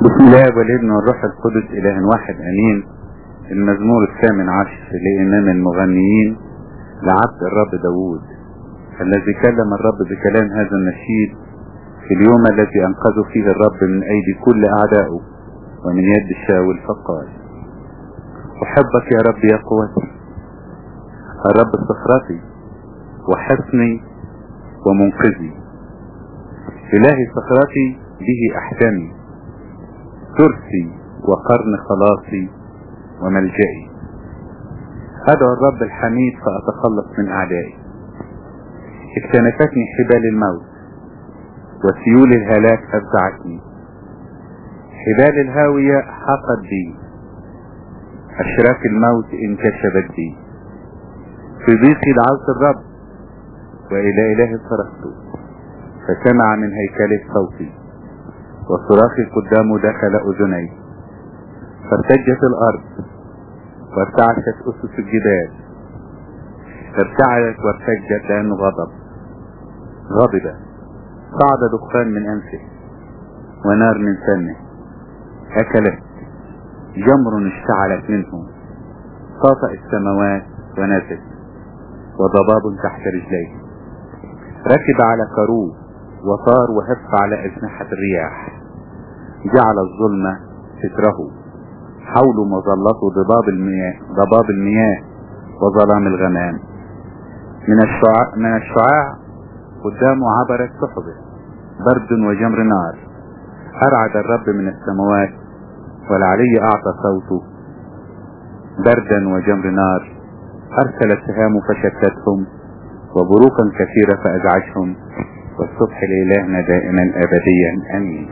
بسم الله والابن والروح القدس اله واحد امين المزمور الثامن عشر لامام المغنيين لعبد الرب داوود الذي كلم الرب بكلام هذا النشيد في اليوم الذي انقذه فيه الرب من ايدي كل اعدائه ومن يد شاول فقال احبك يا رب يا قوتي الرب صخرتي وحصني ومنقذي الهي صخرتي به احكامي ترسي وقرن خلاصي وملجئي أدعو الرب الحميد فأتخلص من أعدائي اكتنفتني حبال الموت وسيول الهلاك أفزعتني حبال الهاوية حاقت بي أشراك الموت انكشفت بي في ضيقي دعوت الرب وإلى إله صرفت فسمع من هيكله صوتي وصراخي قدامه دخل أذني فارتجت الأرض وارتعشت أسس الجبال ارتعدت وارتجت لأنه غضب غضب صعد دخان من أنفه ونار من فمه أكلت جمر اشتعلت منه طافأ السماوات ونزل وضباب تحت رجليه ركب على كروب وطار وهف على أجنحة الرياح جعل الظلمة ستره حوله مظلته ضباب المياه ضباب المياه وظلام الغمام من الشعاع من الشعاع قدامه عبرت سحبه برد وجمر نار أرعد الرب من السماوات والعلي أعطى صوته بردا وجمر نار أرسل السهام فشتتهم وبروقا كثيرة فأزعجهم والصبح لإلهنا دائما أبديا أمين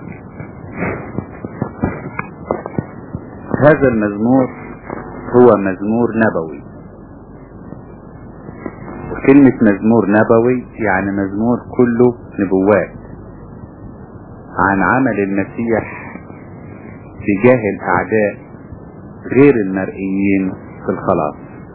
هذا المزمور هو مزمور نبوي وكلمة مزمور نبوي يعني مزمور كله نبوات عن عمل المسيح تجاه الأعداء غير المرئيين في الخلاص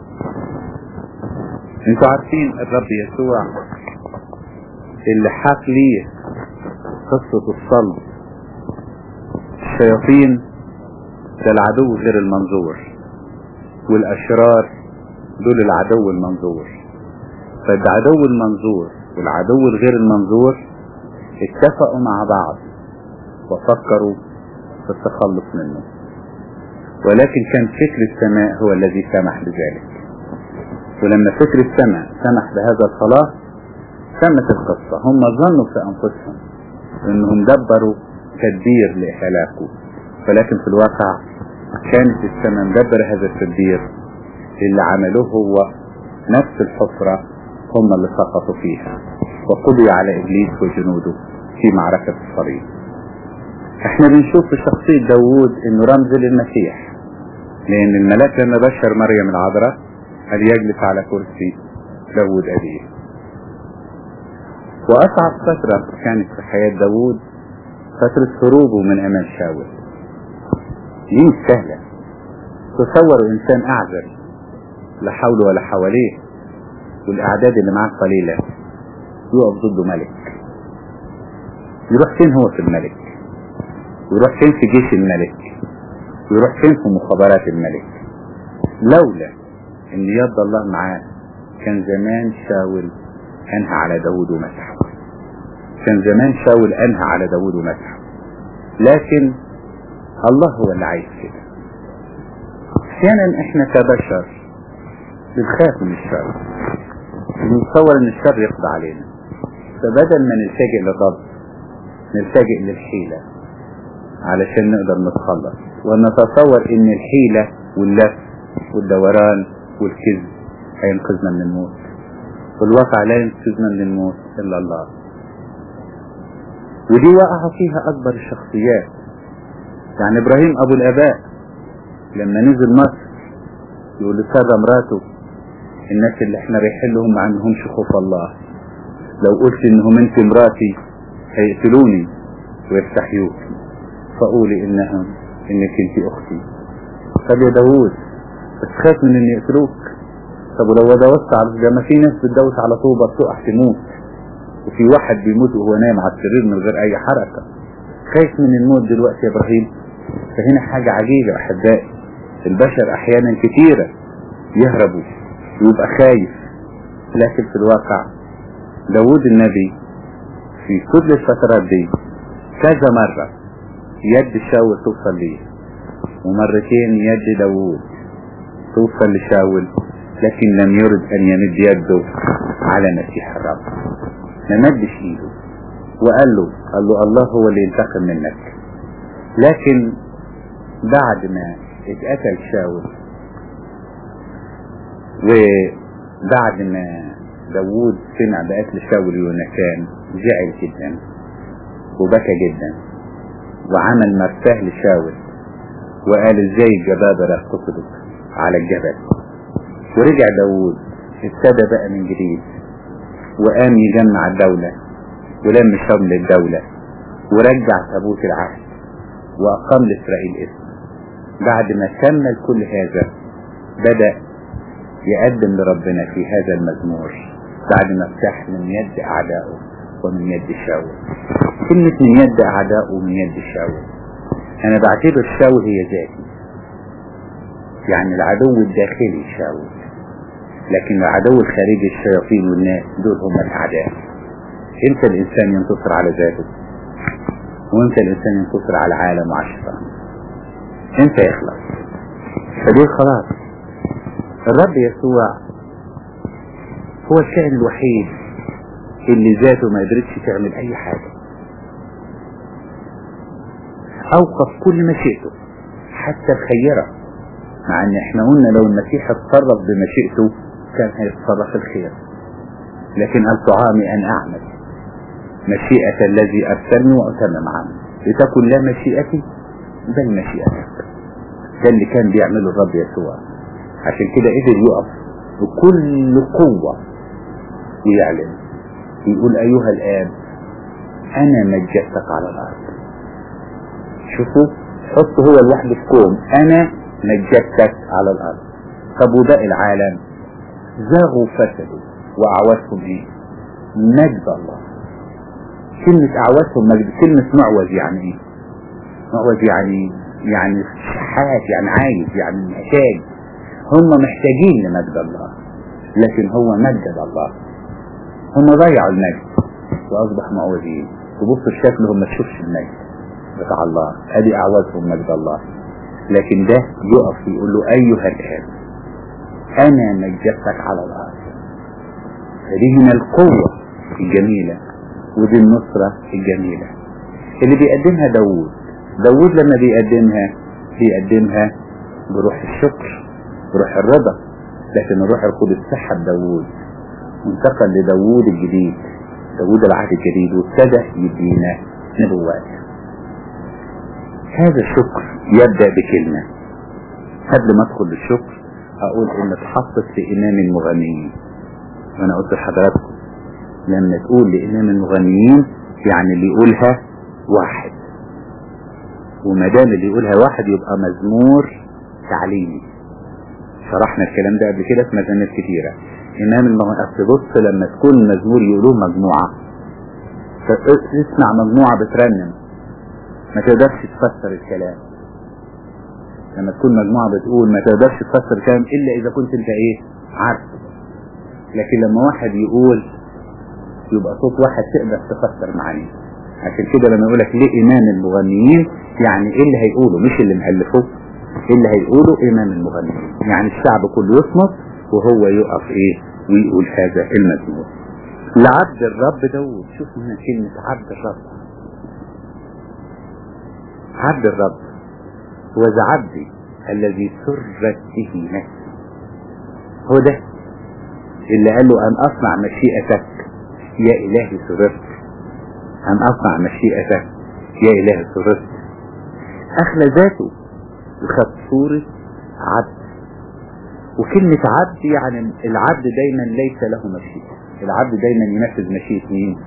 انتوا عارفين الرب يسوع اللي حاك ليه قصة الصلب الشياطين ده العدو غير المنظور والأشرار دول العدو المنظور فالعدو المنظور والعدو الغير المنظور اتفقوا مع بعض وفكروا في التخلص منه ولكن كان فكر السماء هو الذي سمح بذلك ولما فكر السماء سمح بهذا الخلاص تمت القصة هم ظنوا في أنفسهم أنهم دبروا تدبير لإهلاكه ولكن في الواقع كانت السماء مدبر هذا التدبير اللي عملوه هو نفس الحفرة هم اللي سقطوا فيها وقضي على إبليس وجنوده في معركة الصليب احنا بنشوف في شخصية داوود انه رمز للمسيح لان الملاك لما بشر مريم العذراء قال يجلس على كرسي داوود أبيه وأصعب فترة كانت في حياة داوود فترة هروبه من أمام شاول دي مش سهلة تصور إنسان أعزل لا حول ولا حواليه والأعداد اللي معاه قليلة يقف ضده ملك يروح فين هو في الملك ويروح فين في جيش الملك ويروح فين في مخابرات الملك لولا ان يد الله معاه كان زمان شاول انهى على داود ومسحه كان زمان شاول انهى على داود ومسحه لكن الله هو اللي عايز كده احيانا احنا كبشر بنخاف من الشر بنتصور ان الشر يقضى علينا فبدل ما نلتجئ للرب نلتجئ للحيلة علشان نقدر نتخلص ونتصور ان الحيلة واللف والدوران والكذب هينقذنا من الموت في الواقع لا ينقذنا من الموت الا الله ودي وقع فيها اكبر الشخصيات يعني ابراهيم ابو الاباء لما نزل مصر يقول لسارة مراته الناس اللي احنا رايحين لهم ما عندهمش خوف الله لو قلت انهم انت مراتي هيقتلوني ويستحيوك فقولي انهم انك انت اختي طب يا داوود بس خاف من ان يقتلوك طب ولو دوست على ده ما في ناس بتدوس على طوبة تقع تموت وفي واحد بيموت وهو نايم على السرير من غير اي حركة خايف من الموت دلوقتي يا ابراهيم فهنا حاجة عجيبة احبائي البشر احيانا كتيرة يهربوا ويبقى خايف لكن في الواقع داود النبي في كل الفترات دي كذا مرة يد شاول توصل ليه ومرتين يد داود توصل لشاول لكن لم يرد ان يمد يده على مسيح الرب ما مدش ايده وقال له قال له الله هو اللي ينتقم منك لكن بعد ما اتقتل شاول وبعد ما داوود سمع بقتل شاول يوناتان زعل جدا وبكى جدا وعمل مرتاه لشاول وقال ازاي الجبابرة اقتصدت على الجبل ورجع داوود ابتدى بقى من جديد وقام يجمع الدولة ولم شمل الدولة ورجع تابوت العهد وأقام لإسرائيل اسم بعد ما كمل كل هذا بدأ يقدم لربنا في هذا المزمور بعد ما ارتاح من يد أعدائه ومن يد شاول كلمة من يد أعدائه ومن يد شاول أنا بعتبر شاول هي ذاتي يعني العدو الداخلي شاول لكن العدو الخارجي الشياطين والناس دول هم الأعداء امتى الإنسان ينتصر على ذاته وامتى الإنسان ينتصر على العالم وعلى الشيطان امتى يخلص فدي خلاص الرب يسوع هو الكائن الوحيد اللي ذاته ما قدرتش تعمل اي حاجة اوقف كل مشيئته حتى الخيرة مع ان احنا قلنا لو المسيح اتصرف بمشيئته كان هيتصرف الخير لكن قال طعامي ان اعمل مشيئة الذي ارسلني واتمم عمل لتكن لا مشيئتي بل مشيئتك ده اللي كان بيعمله الرب يسوع عشان كده قدر يقف بكل قوة ويعلن يقول أيها الآب أنا مجدتك على الأرض شوفوا حط هو لوحده في كوم أنا مجدتك على الأرض طب وباقي العالم زاغوا فسدوا وأعوزهم إيه؟ مجد الله كلمة أعوزهم مجد كلمة معوز يعني إيه؟ معوز يعني يعني شحات يعني عايز يعني محتاج هم محتاجين لمجد الله لكن هو مجد الله هم ضيعوا المجد واصبح معوزين تبص شكلهم ما تشوفش المجد بتاع الله ادي اعوازهم مجد الله لكن ده يقف يقول له ايها الاب انا مجدتك على الارض فدي هنا القوة الجميلة ودي النصرة الجميلة اللي بيقدمها داوود داوود لما بيقدمها بيقدمها بروح الشكر بروح الرضا لكن الروح القدس سحب داوود وانتقل لداوود الجديد داوود العهد الجديد وابتدى يدينا نبوات هذا الشكر يبدأ بكلمة قبل ما ادخل للشكر اقول ان اتحطت في امام المغنيين وانا قلت لحضراتكم لما تقول لامام المغنيين يعني اللي يقولها واحد وما دام اللي يقولها واحد يبقى مزمور تعليمي شرحنا الكلام ده قبل كده في مزامير كتيرة امام المغني اصل بص لما تكون مزمور يقولوه مجموعة تسمع مجموعة بترنم ما تقدرش تفسر الكلام لما تكون مجموعة بتقول ما تقدرش تفسر الكلام الا اذا كنت انت ايه عارفه لكن لما واحد يقول يبقى صوت واحد تقدر تفسر معانيه عشان كده لما يقول لك ليه امام المغنيين يعني ايه اللي هيقوله مش اللي مألفوه اللي هيقوله امام المغنيين يعني الشعب كله يصمت وهو يقف ايه ويقول هذا المزمور لعبد الرب داود شوف هنا كلمة عبد الرب عبد الرب وذا عبدي الذي سرت به نفسي هو ده اللي قال له ان اصنع مشيئتك يا الهي سررت ان اصنع مشيئتك يا الهي سررت اخلى ذاته وخد صورة عبد وكلمة عبد يعني العبد دايما ليس له مشيئة العبد دايما ينفذ مشيئة مين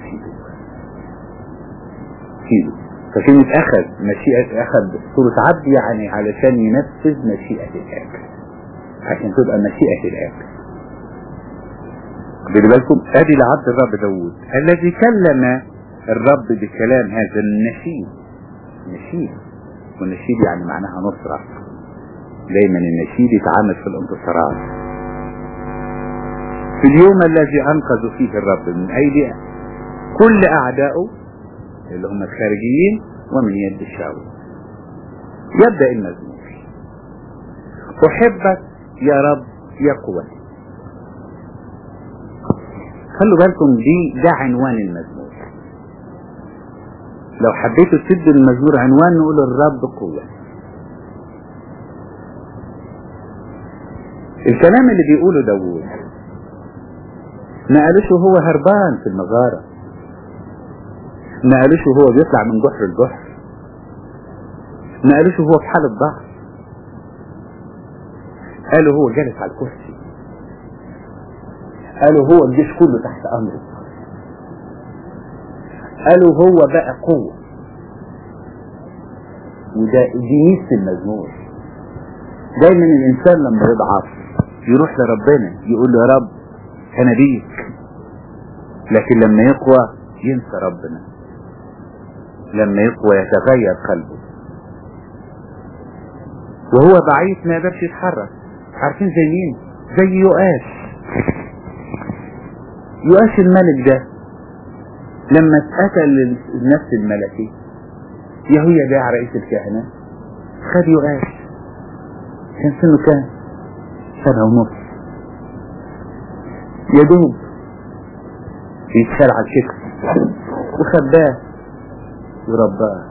سيده فكلمة اخذ مشيئة اخذ صورة عبد يعني علشان ينفذ مشيئة الاب عشان تبقى مشيئة الاب خدوا بالكم ادي لعبد الرب داوود الذي كلم الرب بكلام هذا النشيد نشيد والنشيد يعني معناها نصرة دايما النشيد يتعامل في الانتصارات في اليوم الذي انقذ فيه الرب من ايدي كل اعدائه اللي هم الخارجيين ومن يد الشعوب يبدأ المزمور احبك يا رب يا قوتي خلوا بالكم دي ده عنوان المزمور لو حبيتوا تدوا المزمور عنوان نقول الرب قوة الكلام اللي بيقوله داوود ما قالوش وهو هربان في المغارة ما قالوش وهو بيطلع من جحر الجحر ما قالوش وهو في حالة ضعف قالوا هو جالس على الكرسي قالوا هو الجيش كله تحت امره قالوا هو بقى قوة وده دي ميزة المزمور دايما الانسان لما يضعف يروح لربنا يقول له يا رب انا بيك لكن لما يقوى ينسى ربنا لما يقوى يتغير قلبه وهو ضعيف ما يقدرش يتحرك عارفين زي مين زي يؤاس يؤاس الملك ده لما اتقتل النفس الملكي يهويا باع رئيس الكهنة خد يؤاس كان سنه كام سنة ونص يا دوب يتشال على الكتف وخباه ورباه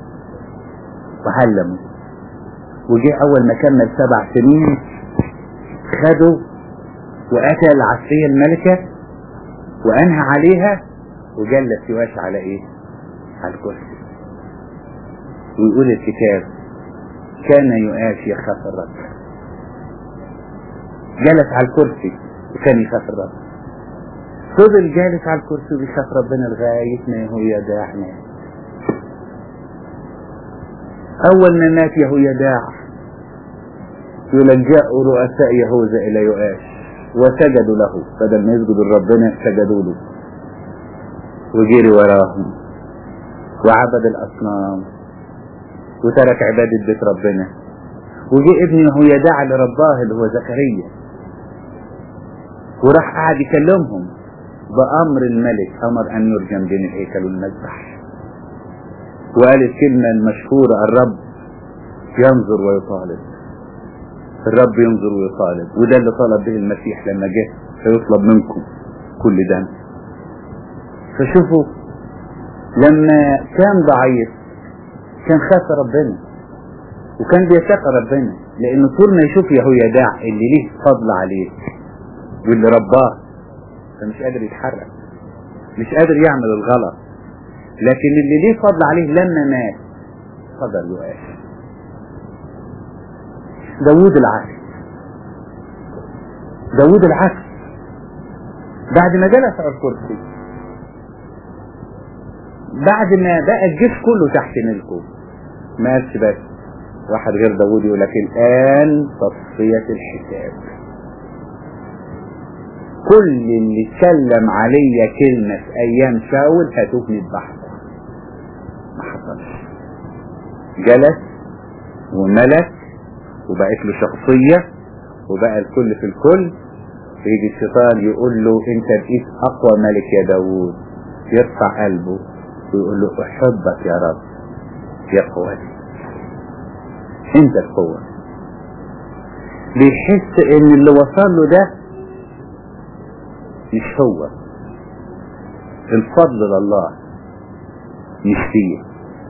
وعلمه وجه اول ما كمل سبع سنين خده وقتل عصية الملكة وانهى عليها وجلس يواش على ايه على الكرسي ويقول الكتاب كان يؤاش يخاف الرب جلس على الكرسي وكان يخاف الرب فضل جالس على الكرسي وبيخاف ربنا لغاية ما هو يداع مات أول ما مات يهويداع يقول جاءوا رؤساء يهوذا إلى يؤاش وسجدوا له بدل ما يسجدوا لربنا سجدوا له وجري وراهم وعبد الأصنام وترك عبادة بيت ربنا وجي ابن يهويداع اللي رباه اللي هو زكريا وراح قعد يكلمهم بأمر الملك أمر أن يرجم بين الهيكل والمذبح وقال الكلمة المشهورة الرب ينظر ويطالب الرب ينظر ويطالب وده اللي طلب به المسيح لما جه فيطلب منكم كل ده فشوفوا لما كان ضعيف كان خاف ربنا وكان بيتقى ربنا لانه طول ما يشوف يهويداع اللي ليه فضل عليه واللي رباه فمش قادر يتحرك مش قادر يعمل الغلط لكن اللي ليه فضل عليه لما مات فضل يؤاس داوود العكس داوود العكس بعد ما جلس على الكرسي بعد ما بقى الجيش كله تحت ملكه ما قالش بس واحد غير داوود يقول لك الان تصفية الحساب كل اللي اتكلم عليا كلمة في ايام شاول هاتوه نذبحه ما حصلش جلس وملك وبقت له شخصية وبقى الكل في الكل يجي الشيطان يقول له انت بقيت اقوى ملك يا داوود يرفع قلبه ويقول له احبك يا رب يا قوتي انت القوة بيحس ان اللي وصل له ده مش هو الفضل لله مش فيه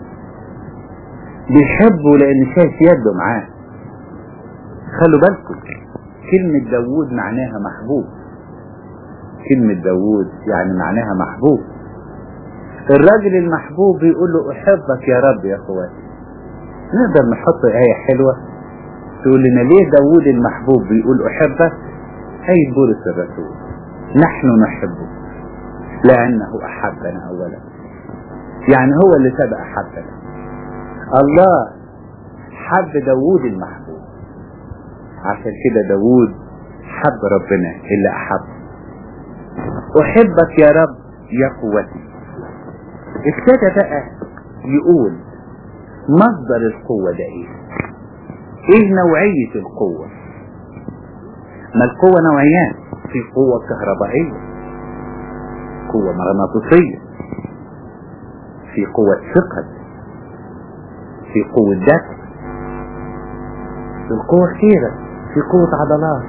بيحبه لان شايف يده معاه خلوا بالكم كلمة داوود معناها محبوب كلمة داوود يعني معناها محبوب الراجل المحبوب بيقول له احبك يا رب يا اخواتي نقدر نحط آية حلوة تقول لنا ليه داوود المحبوب بيقول احبك اي بولس الرسول نحن نحبه لانه احبنا اولا يعني هو اللي سبق حبنا الله حب داوود المحبوب عشان كده داوود حب ربنا اللي احب احبك يا رب يا قوتي ابتدى بقى يقول مصدر القوة ده ايه ايه نوعية القوة ما القوة نوعيات في قوة كهربائية قوة مغناطيسية في قوة ثقل في قوة دفع القوة كثيرة في قوة عضلات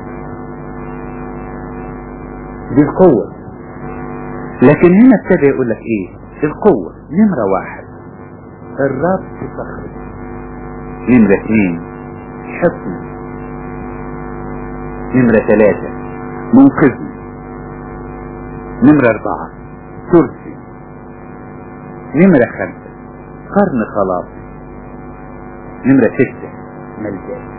دي القوة لكن هنا ابتدى يقول لك ايه القوة نمرة واحد الرب في صخرة نمرة اثنين حصن نمرة ثلاثة منقذني نمرة أربعة كرسي نمرة خمسة قرن خلاص نمرة ستة ملجأ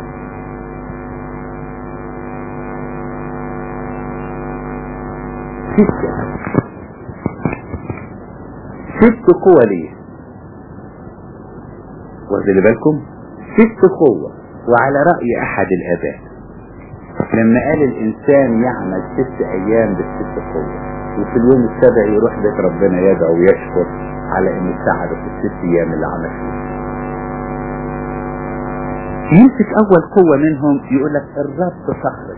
ستة ست قوة ليه واخدين بالكم ست قوة وعلى رأي أحد الآباء لما قال الإنسان يعمل ست أيام بالست قوة وفي اليوم السابع يروح بيت ربنا يدعو ويشكر على إنه ساعده في الست أيام اللي عمل فيها يمسك أول قوة منهم يقول لك الرب صخرة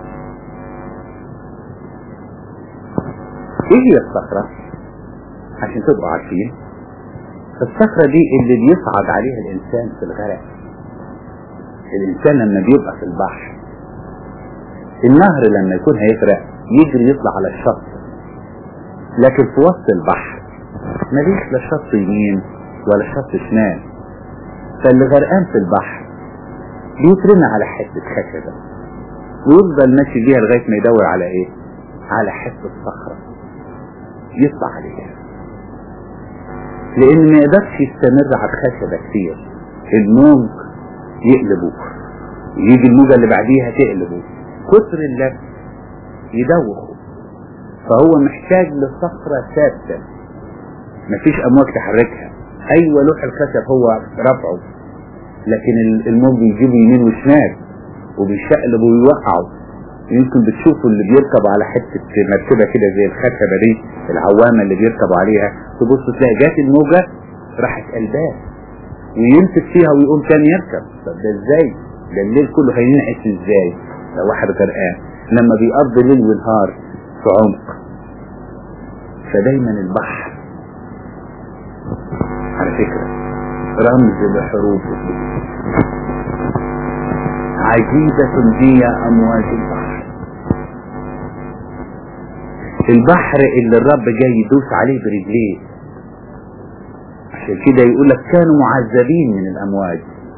إيه هي الصخرة؟ عشان تبقوا عارفين الصخرة دي اللي بيصعد عليها الإنسان في الغرق الإنسان لما بيبقى في البحر النهر لما يكون هيغرق يجري يطلع على الشط لكن في وسط البحر مليش لا شط يمين ولا شط شمال فاللي غرقان في البحر بيترمي على حتة خشبة ويفضل ماشي بيها لغاية ما يدور على ايه على حتة صخرة يطلع عليها لان ما يقدرش يستمر على الخشبة كتير الموج يقلبوه يجي الموجة اللي بعديها تقلبه كتر اللف يدوخه فهو محتاج لصخرة ثابتة مفيش امواج تحركها ايوه لوح الخشب هو رفعه لكن الموج بيجيبه يمين وشمال وبيشقلب ويوقعه يمكن بتشوفوا اللي بيركب على حتة مركبة كده زي الخشبة دي العوامة اللي بيركبوا عليها تبص تلاقي جات الموجة راحت قلباه ويمسك فيها ويقوم تاني يركب طب ده ازاي ده الليل كله هينعس ازاي لو واحد غرقان لما بيقضي ليل ونهار في عمق فدايما البحر على فكرة رمز لحروب عجيبة هي أمواج البحر البحر اللي الرب جاي يدوس عليه برجليه عشان كده يقول لك كانوا معذبين من الأمواج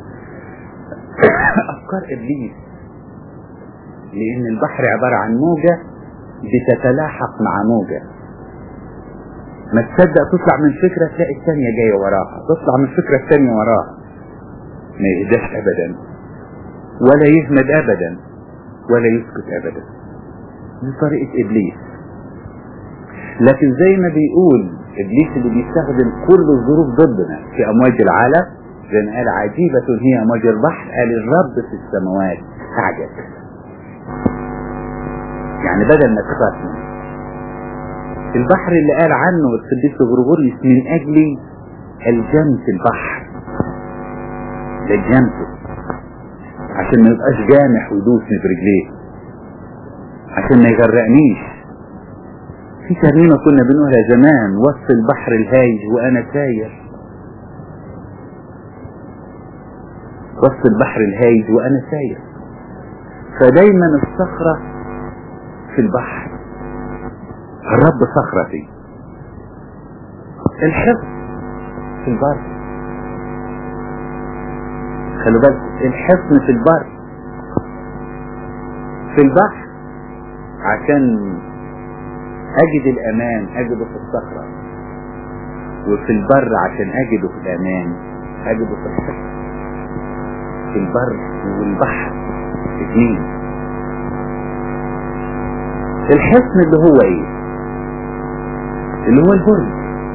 أفكار إبليس لأن البحر عبارة عن موجة بتتلاحق مع موجة ما تصدق تطلع من فكرة تلاقي الثانية جاية وراها تطلع من فكرة الثانية وراها ما يهداش أبدا ولا يهمد أبدا ولا يسكت أبدا دي طريقة إبليس لكن زي ما بيقول إبليس اللي بيستخدم كل الظروف ضدنا في أمواج العالم زي ما قال عجيبة هي أمواج البحر قال الرب في السماوات أعجب يعني بدل ما تخاف منه البحر اللي قال عنه القديس غرغوريوس من أجل الجمس البحر للجمس عشان ما يبقاش جامح ويدوسني برجليه عشان ما يغرقنيش في ترنيمة كنا بنقولها زمان وسط البحر الهايج وأنا ساير وسط البحر الهايج وأنا ساير فدايما الصخرة في البحر الرب صخرتي الحفظ في البر خلوا بالك الحصن في البر في البحر عشان اجد الامان اجده في الصخرة وفي البر عشان اجده في الامان اجده في الحصن في البر والبحر اثنين الحصن اللي هو ايه اللي هو البرج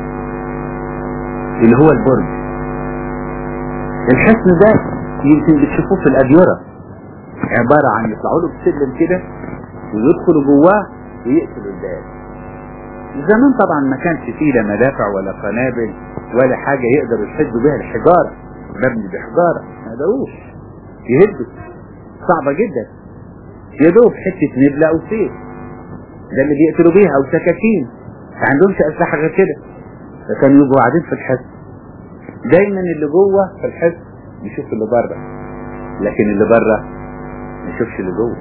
اللي هو البرج الحصن ده يمكن بتشوفوه في الأديرة عبارة عن يطلعوا له بسلم كده ويدخلوا جواه ويقفلوا الباب زمان طبعا ما كانش فيه لا مدافع ولا قنابل ولا حاجة يقدروا يحدوا بها الحجارة مبني بحجارة ما يقدروش يهدوا صعبة جدا يا دوب حتة نبلة أو سيف ده اللي بيقتلوا بيها أو سكاكين ما عندهمش أسلحة غير كده فكانوا يبقوا قاعدين في الحصن دايما اللي جوه في الحصن يشوف اللي بره لكن اللي بره ما يشوفش اللي جوه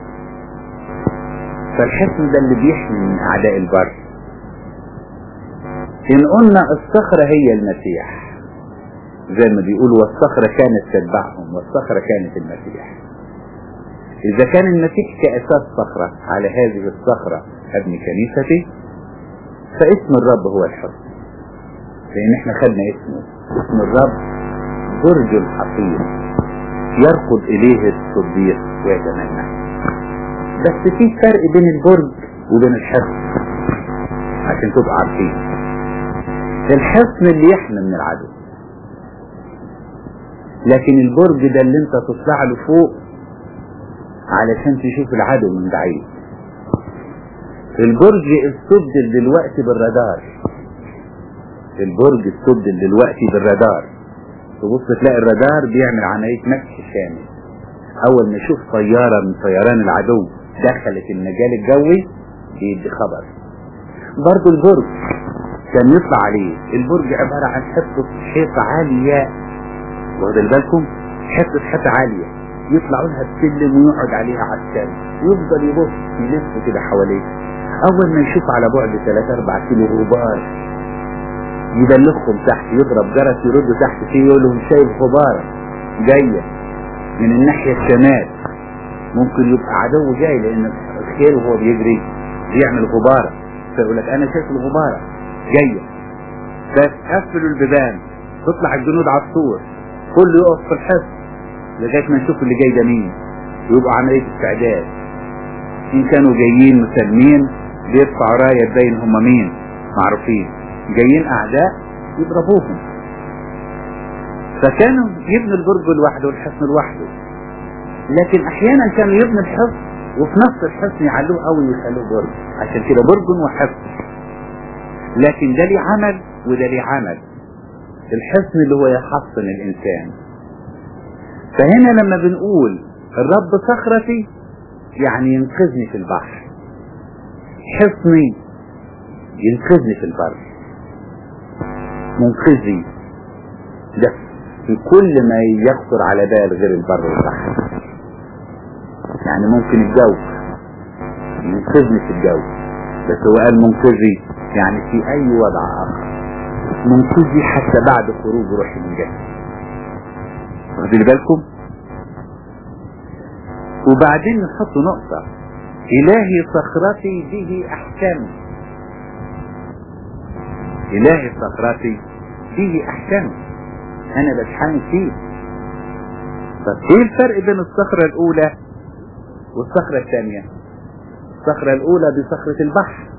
فالحصن ده اللي بيحمي من أعداء البر إن قلنا الصخرة هي المسيح زي ما بيقولوا والصخرة كانت تتبعهم والصخرة كانت المسيح إذا كان المسيح كأساس صخرة على هذه الصخرة ابن كنيستي فاسم الرب هو الحصن لأن احنا خدنا اسمه اسم الرب برج الحصين يركض إليه الصديق ويتمنى بس في فرق بين البرج وبين الحصن عشان تبقوا عارفين الحصن اللي يحمي من العدو لكن البرج ده اللي انت تطلع له فوق علشان تشوف العدو من بعيد البرج استبدل دلوقتي بالرادار البرج استبدل دلوقتي بالرادار تبص تلاقي الرادار بيعمل عملية مسح شامل اول ما يشوف طيارة من طيران العدو دخلت المجال الجوي بيدي خبر برضو البرج كان يطلع عليه البرج عبارة عن حتة حيطة عالية واخد بالكم حتة حتة عالية يطلعوا لها السلم ويقعد عليها عسكري يفضل يبص يلف كده حواليه اول ما يشوف على بعد 3 4 كيلو غبار يبلغهم تحت يضرب جرس يرد تحت فيه يقول لهم شايف غبارة جاية من الناحية الشمال ممكن يبقى عدو جاي لان الخيل وهو بيجري بيعمل غبارة فيقول لك انا شايف الغبارة جاية فتقفلوا البيبان تطلع الجنود على السور كله يقف في الحصن لغاية ما نشوف اللي جاي ده مين ويبقى عملية استعداد إن كانوا جايين مسلمين بيرفعوا راية تبين هم مين معروفين جايين أعداء يضربوهم فكانوا يبنوا البرج لوحده والحصن لوحده لكن أحيانا كانوا يبنوا الحصن وفي نفس الحصن يعلوه قوي ويخلوه برج عشان كده برج وحصن لكن ده ليه عمل وده ليه عمل الحصن اللي هو يحصن الإنسان فهنا لما بنقول الرب صخرتي يعني ينقذني في البحر حصني ينقذني في البر منقذي ده في كل ما يخطر على بال غير البر والبحر يعني ممكن الجو ينقذني في الجو بس هو قال منقذي يعني في اي وضع اخر منقذي حتى بعد خروج روحي من جسدي واخدين بالكم وبعدين نحط نقطة إلهي صخرتي به أحكم إلهي صخرتي به أحكم أنا بتحامي فيه طب إيه الفرق بين الصخرة الأولى والصخرة الثانية الصخرة الأولى دي صخرة البحر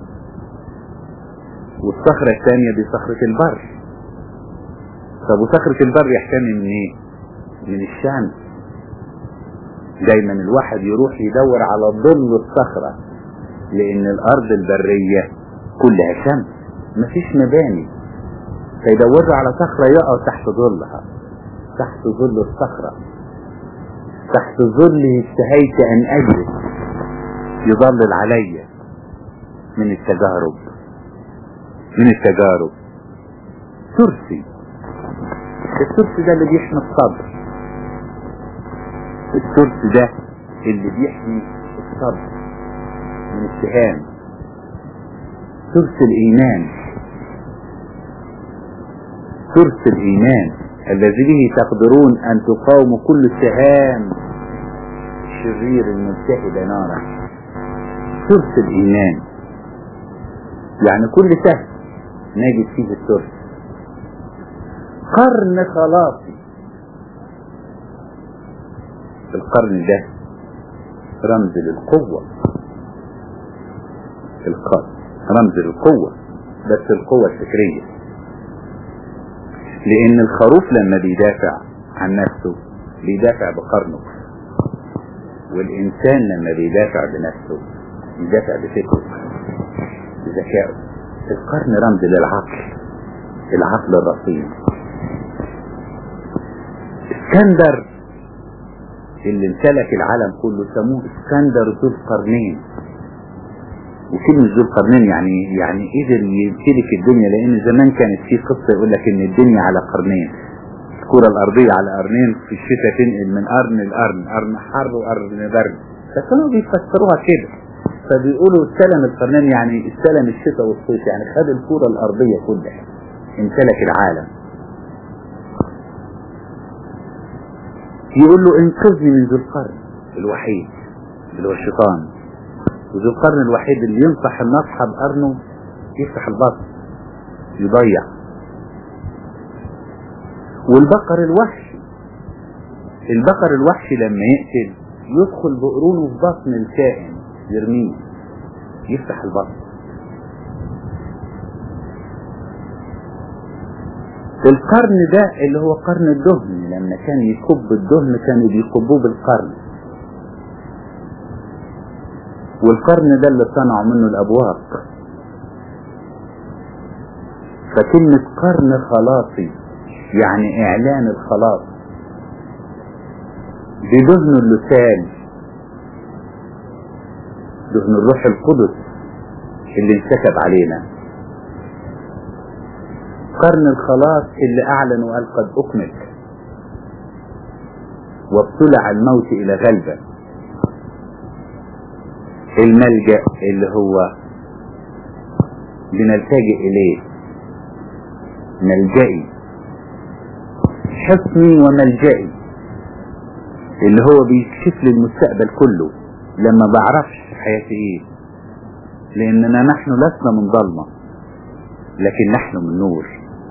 والصخرة الثانية دي صخرة البر طب وصخرة البر يحتمي من ايه من الشمس دايما الواحد يروح يدور على ظل الصخرة لان الارض البرية كلها شمس مفيش مباني فيدوروا على صخرة يقعوا تحت ظلها تحت ظل الصخرة تحت ظله اشتهيت ان اجلس يظلل علي من التجارب من التجارب ترسي الترس ده اللي بيحمي الصبر الترس ده اللي بيحمي الصبر من السهام ترس الإيمان ترس الإيمان الذي به تقدرون أن تقاوموا كل سهام الشرير الملتهب نارا ترس الإيمان يعني كل سهم نجد فيه الترس قرن خلاصي القرن ده رمز للقوة القرن رمز للقوة بس القوة الفكرية لأن الخروف لما بيدافع عن نفسه بيدافع بقرنه والإنسان لما بيدافع بنفسه بيدافع بفكره بذكائه القرن رمز للعقل العقل الرصين اسكندر اللي امتلك العالم كله سموه اسكندر ذو القرنين وكلمة ذو القرنين يعني يعني قدر يمتلك الدنيا لان زمان كانت في قصة يقول لك ان الدنيا على قرنين الكرة الارضية على قرنين في الشتاء تنقل من قرن لقرن قرن حر وقرن برد فكانوا بيفسروها كده فبيقولوا استلم القرنين يعني استلم الشتاء والصيف يعني خد الكرة الارضية كلها امتلك العالم يقول له انقذني من ذو القرن الوحيد اللي هو الشيطان وذو القرن الوحيد اللي ينصح النصحة بقرنه يفتح البطن يضيع والبقر الوحشي البقر الوحشي لما يقتل يدخل بقرونه في بطن الكائن يرميه يفتح البطن القرن ده اللي هو قرن الدهن لما كان يكب الدهن كانوا بيكبوه بالقرن والقرن ده اللي صنعوا منه الابواق فكلمة قرن خلاصي يعني اعلان الخلاص بدهن اللسان دهن الروح القدس اللي انسكب علينا قرن الخلاص اللي اعلن وقال قد اكمل وابتلع الموت الى غلبة الملجأ اللي هو بنلتجئ اليه ملجئي حصني وملجئي اللي هو بيكشف لي المستقبل كله لما بعرفش حياتي ايه لاننا نحن لسنا من ظلمة لكن نحن من نور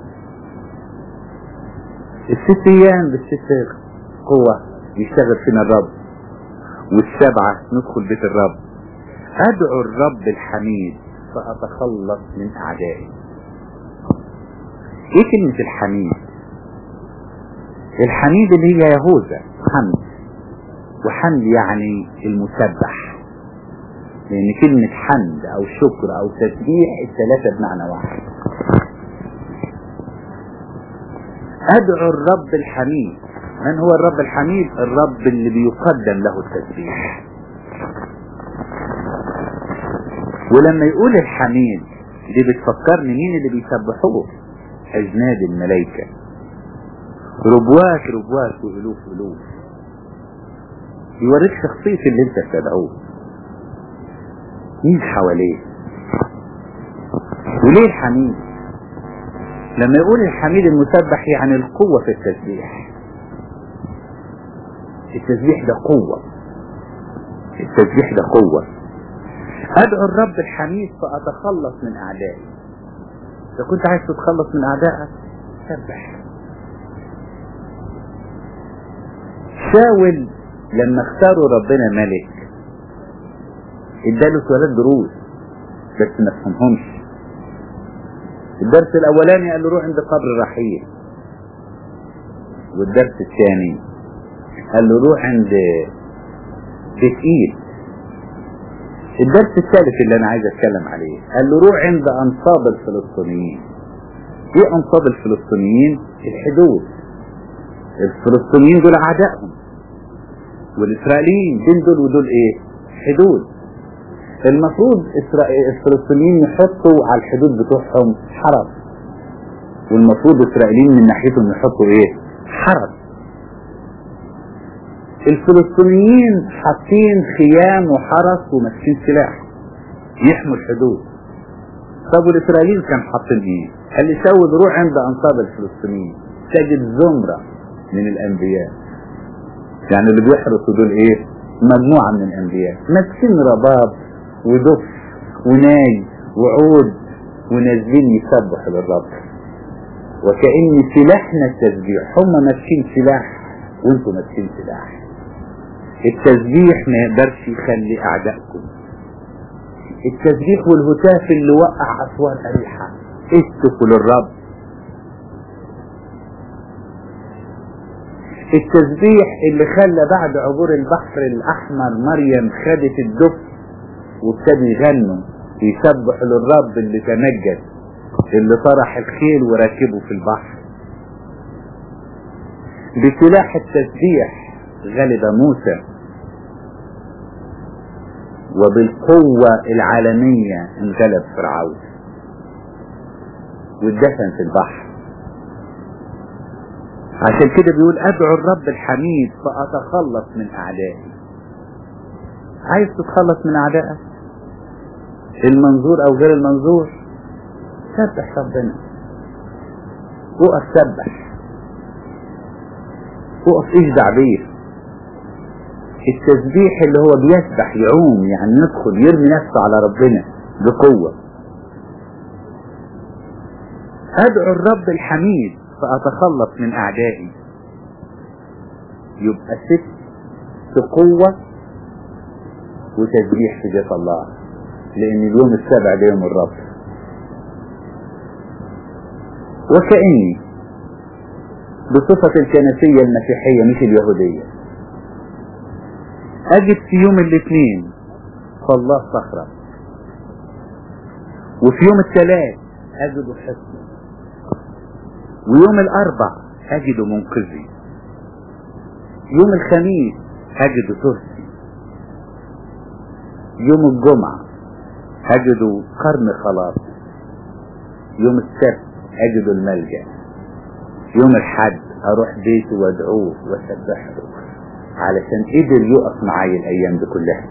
الست ايام بالست قوة يشتغل فينا الرب والسبعة ندخل بيت الرب ادعو الرب الحميد فاتخلص من اعدائي ايه كلمة الحميد الحميد اللي هي يهوذا حمد وحمد يعني المسبح لان كلمة حمد او شكر او تسبيح الثلاثة بمعنى واحد ادعو الرب الحميد من هو الرب الحميد الرب اللي بيقدم له التسبيح ولما يقول الحميد دي بتفكرني مين اللي بيسبحوه اجناد الملائكة ربوات ربوات والوف الوف يوريك شخصية اللي انت بتدعوه مين حواليه وليه الحميد لما يقول الحميد المسبح يعني القوة في التسبيح التسبيح ده قوة التسبيح ده قوة ادعو الرب الحميد فاتخلص من اعدائي اذا كنت عايز تتخلص من اعدائك سبح شاول لما اختاروا ربنا ملك اداله ثلاث دروس بس ما تفهمهمش الدرس الاولاني قال له روح عند قبر رحيل والدرس الثاني قال له روح عند بيت ايد الدرس الثالث اللي انا عايز اتكلم عليه قال له روح عند انصاب الفلسطينيين ايه انصاب الفلسطينيين الحدود الفلسطينيين دول اعدائهم والاسرائيليين بين دول ودول ايه حدود المفروض الفلسطينيين يحطوا على الحدود بتوعهم حرس والمفروض الاسرائيليين من ناحيتهم يحطوا ايه حرس الفلسطينيين حاطين خيام وحرس وماسكين سلاح يحموا الحدود طب والاسرائيليين كانوا حاطين ايه قال لي شاول روح عند انصاب الفلسطينيين تجد زمرة من الانبياء يعني اللي بيحرسوا دول ايه مجموعة من الانبياء ماسكين رباب ودف وناي وعود ونازلين يسبحوا للرب وكأن سلاحنا التسبيح هم ماسكين سلاح وانتم ماسكين سلاح التسبيح ما يقدرش يخلي اعدائكم التسبيح والهتاف اللي وقع اسوار اريحة اشتكوا للرب التسبيح اللي خلى بعد عبور البحر الاحمر مريم خدت الدف وابتدوا يغنوا يسبح للرب اللي تمجد اللي طرح الخيل وركبه في البحر بسلاح التسبيح غلب موسى وبالقوة العالمية انغلب فرعون واتدفن في البحر عشان كده بيقول ادعو الرب الحميد فاتخلص من اعدائي عايز تتخلص من اعدائك المنظور او غير المنظور سبح ربنا وقف سبح وقف اجدع بيه التسبيح اللي هو بيسبح يعوم يعني يدخل يرمي نفسه على ربنا بقوة ادعو الرب الحميد فاتخلص من اعدائي يبقى ست قوة وتسبيح في بيت الله لان اليوم السابع ده يوم الرب وكأني بصفة الكنسية المسيحية مش اليهودية أجد في يوم الاثنين فالله صخرة وفي يوم الثلاث أجد حصن ويوم الأربع أجد منقذي يوم الخميس أجد ترسي يوم الجمعة أجد قرن خلاص يوم السبت أجد الملجأ يوم الحد أروح بيته وأدعوه وأسبحه علشان قدر يقف معايا الأيام دي كلها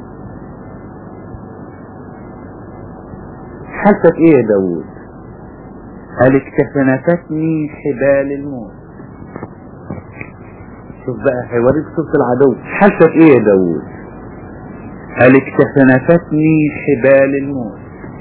حالتك إيه يا داوود؟ قال اكتفنفتني حبال الموت شوف بقى هيوريك صوت العدو حالتك ايه يا داوود قال اكتفنفتني حبال الموت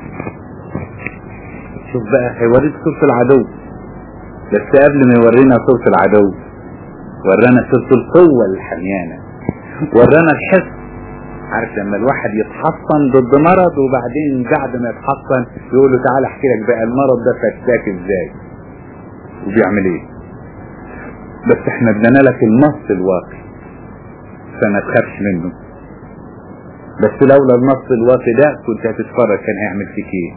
شوف بقى هيوريك صوت العدو بس قبل ما يورينا صوت العدو ورانا صوت القوة الحميانة ورانا الحس عارف لما الواحد يتحصن ضد مرض وبعدين بعد ما يتحصن يقول له تعالى احكي لك بقى المرض ده فتاك ازاي وبيعمل ايه بس احنا ادانا لك النص الواقي فما تخافش منه بس لولا النص الواقي ده كنت هتتفرج كان هيعمل فيك ايه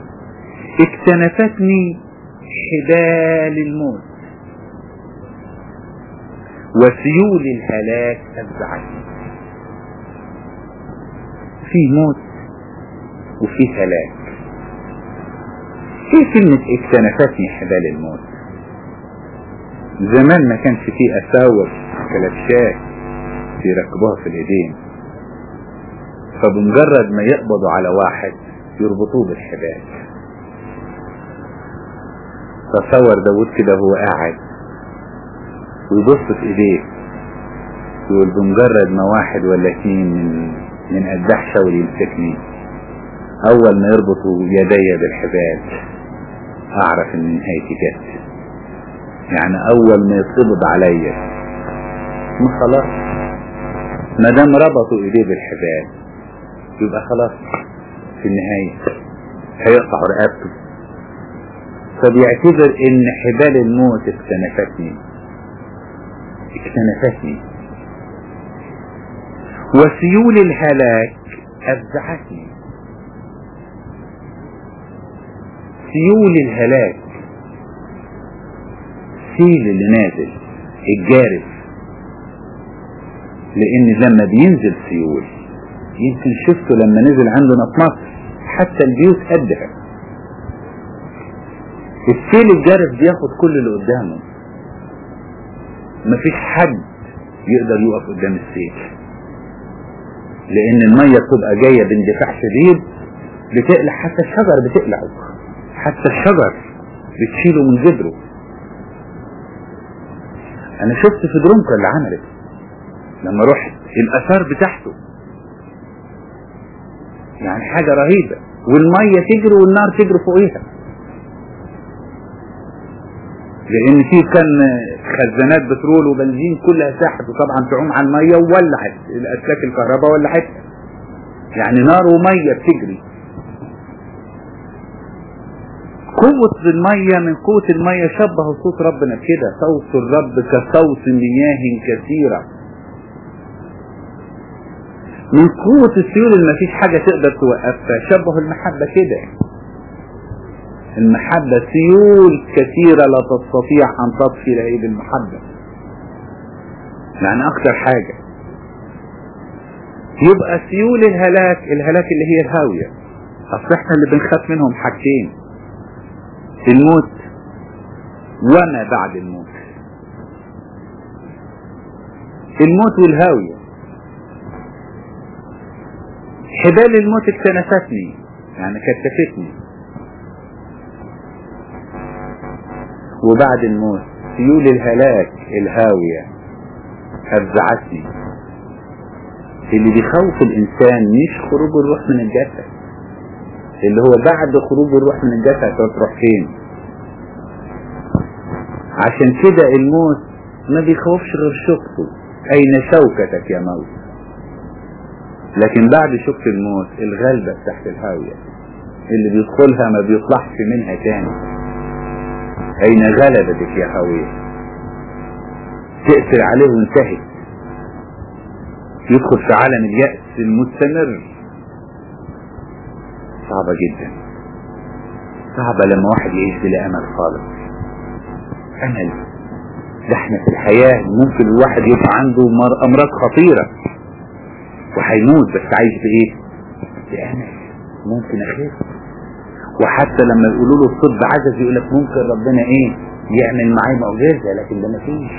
اكتنفتني حبال الموت وسيول الهلاك أفزعني في موت وفي هلاك ايه كلمة اكتنفتني حبال الموت زمان ما كانش فيه اساور كلبشات يركبوها في الايدين فبمجرد ما يقبضوا على واحد يربطوه بالحبال تصور داود كده هو قاعد ويبص في ايديه يقول بمجرد ما واحد ولا اتنين من من قداح شاول يمسكني اول ما يربطوا يدي بالحبال اعرف ان نهايتي جت يعني اول ما يتقبض عليا ما خلاص ما دام ربطوا ايديه بالحبال يبقى خلاص في النهاية هيقطعوا رقبته فبيعتبر ان حبال الموت اكتنفتني اكتنفتني وسيول الهلاك أفزعتني سيول الهلاك سيل اللي نازل الجارف لان لما بينزل سيول يمكن شفته لما نزل عندنا في مصر حتى البيوت قدها السيل الجارف بياخد كل اللي قدامه مفيش حد يقدر يقف قدام السيل لان المية بتبقى جاية باندفاع شديد بتقلع حتى الشجر بتقلعه حتى الشجر بتشيله من جذره انا شفت في درونكا اللي عملت لما رحت الاثار بتاعته يعني حاجة رهيبة والمية تجري والنار تجري فوقيها لان في كان خزانات بترول وبنزين كلها ساحت وطبعا تعوم على الميه وولعت الاسلاك الكهرباء ولعتها يعني نار وميه بتجري قوة المية من قوة المية شبه صوت ربنا كده صوت الرب كصوت مياه كثيرة من قوة السيول اللي مفيش حاجة تقدر توقفها شبه المحبة كده المحبة سيول كثيرة لا تستطيع أن تطفي لهيب المحبة يعني أكتر حاجة يبقى سيول الهلاك الهلاك اللي هي الهاوية أصل احنا اللي بنخاف منهم حاجتين الموت وما بعد الموت الموت والهاوية حبال الموت اكتنفتني يعني كتفتني وبعد الموت سيول الهلاك الهاوية هزعتني اللي بيخوف الإنسان مش خروج الروح من الجسد اللي هو بعد خروج الروح من الجسد تروح فين عشان كده الموت ما بيخوفش غير شوكته أين شوكتك يا موت لكن بعد شوكة الموت الغلبة تحت الهاوية اللي بيدخلها ما بيطلعش منها تاني أين غلبتك يا هاوية تقفل عليه وانتهت يدخل في عالم اليأس المستمر صعبة جدا صعبة لما واحد يعيش بلا أمل خالص أمل ده احنا في الحياة ممكن الواحد يبقى عنده أمراض خطيرة وهيموت بس عايش بإيه؟ بأمل ممكن أخف وحتى لما يقولوا له الطب عجز يقول لك ممكن ربنا إيه؟ يعمل معايا معجزة لكن ده مفيش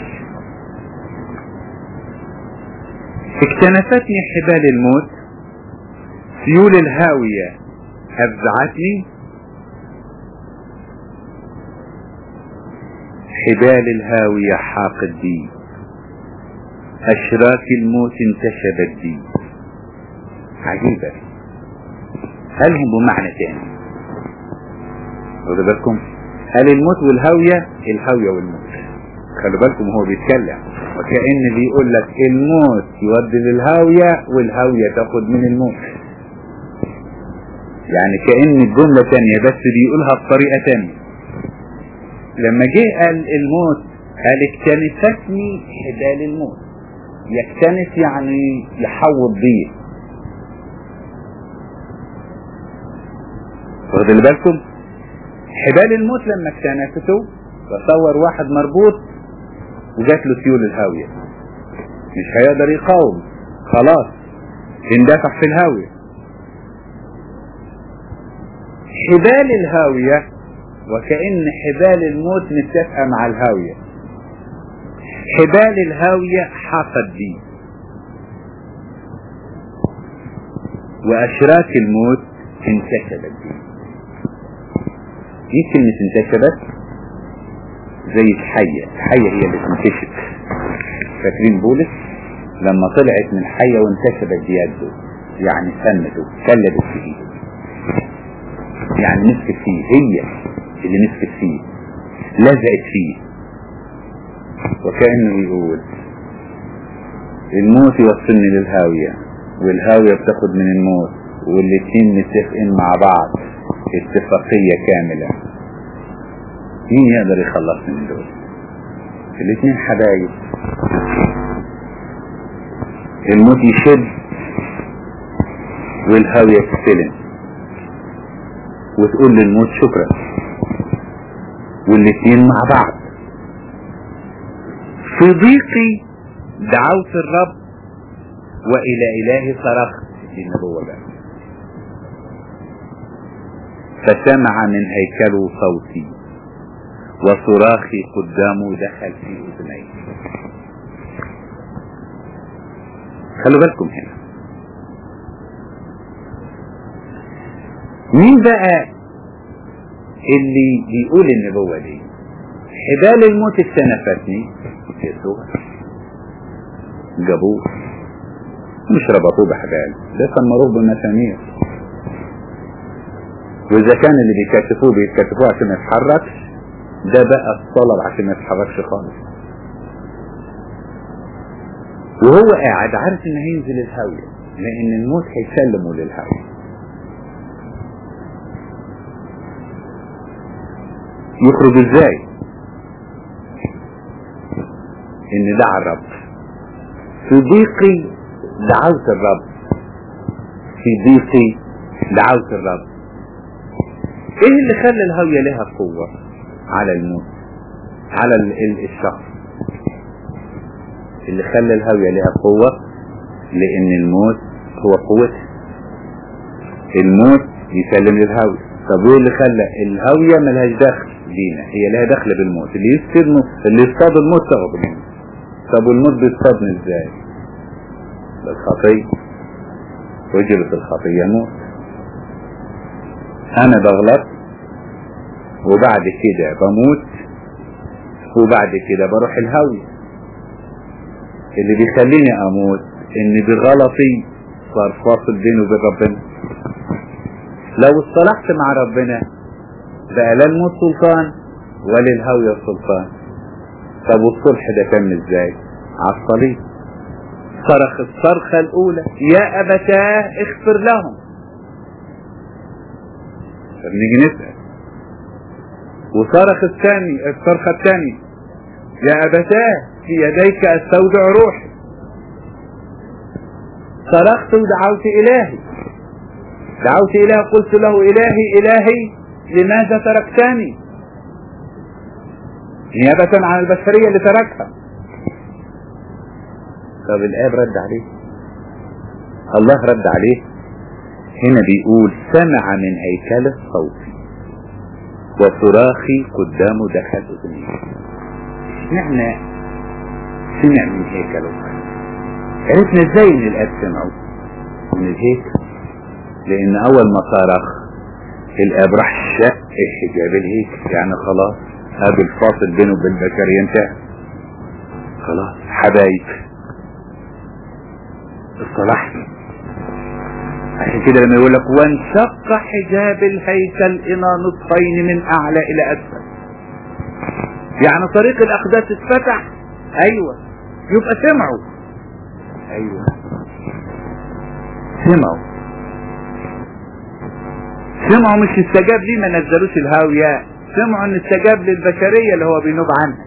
اكتنفتني حبال الموت سيول الهاوية هزعتني حبال الهاوية حاقد بي أشراك الموت انتشبت بي عجيبة هل هم بمعنى تاني خدوا بالكم قال الموت والهاوية الهاوية والموت خلوا بالكم هو بيتكلم وكأن بيقول لك الموت يودي للهاوية والهاوية تاخد من الموت يعني كأن الجملة تانية بس بيقولها بطريقة تانية لما جه قال الموت قال اكتنفتني حبال الموت يكتنف يعني يحوط بيه واخد بالكم حبال الموت لما اكتنفته تصور واحد مربوط وجات له سيول الهاوية مش هيقدر يقاوم خلاص اندفع في الهاوية حبال الهاوية وكأن حبال الموت متفقة مع الهاوية حبال الهاوية حافت بي وأشراك الموت انتشبت بي دي كلمة انتشبت زي الحية الحية هي اللي تنتشب فاكرين بولس لما طلعت من الحية وانتشبت بيده يعني سنته كلبت في ايده يعني مسكت فيه هي اللي مسكت فيه لزقت فيه وكأنه يقول الموت يوصلني للهاوية والهاوية بتاخد من الموت والاتنين متفقين مع بعض اتفاقية كاملة مين يقدر يخلصني من دول الاتنين حبايب الموت يشد والهاوية تستلم وتقول للموت شكرا والاتنين مع بعض في ضيقي دعوت الرب والى الهي صرخت دي النبوة بقى فسمع من هيكله صوتي وصراخي قدامه دخل في اذنيه خلوا بالكم هنا مين بقى اللي بيقول النبوة دي حبال الموت استنفتني يسوع جابوه مش ربطوه بحبال ده سمروه بالمسامير واذا كان اللي بيكتفوه بيكتفوه عشان ما يتحركش ده بقى الطلب عشان ما يتحركش خالص وهو قاعد عارف ان هينزل الهاوية لان الموت هيسلمه للهاوية يخرج ازاي ان دعا الرب في ضيقي دعوت الرب في ضيقي دعوت الرب ايه اللي خلى الهاوية لها قوة على الموت على الشخص اللي خلى الهاوية لها قوة لان الموت هو قوتها الموت يسلم للهاوية طب ايه اللي خلى الهاوية ملهاش دخل بينا هي لها دخل بالموت اللي يستلمه اللي يصطاد الموت تاخده منه طب والموت بيصطادني ازاي بالخطية وجبت الخطية موت انا بغلط وبعد كده بموت وبعد كده بروح الهوية اللي بيخليني اموت ان بغلطي صار فاصل بيني وبين ربنا لو اصطلحت مع ربنا بقى لا الموت سلطان ولا الهوية سلطان طب والصلح ده تم ازاي على الصليب صرخ الصرخة الاولى يا ابتاه اغفر لهم طب نيجي نسأل وصرخ الثاني الصرخة الثانية يا ابتاه في يديك استودع روحي صرخت ودعوت الهي دعوت الهي قلت له الهي الهي لماذا تركتني نيابة عن البشرية اللي تركها طب الآب رد عليه الله رد عليه هنا بيقول سمع من هيكل صوتي وصراخي قدامه دخل اذني اشمعنى سمع من هيكل الصوت عرفنا ازاي ان الاب سمعه من الهيكل لان اول ما صرخ الاب راح شق حجاب الهيكل يعني خلاص هذا الفاصل بينه وبين البشرية انتهى خلاص حبايب اصطلحنا عشان كده لما يقول لك وانشق حجاب الهيكل الى نصفين من اعلى الى اسفل يعني طريق الاقداس اتفتح ايوه يبقى سمعوا ايوه سمعوا سمعوا مش استجاب ليه ما نزلوش الهاوية سمعوا ان استجاب للبشرية اللي هو بينوب عنها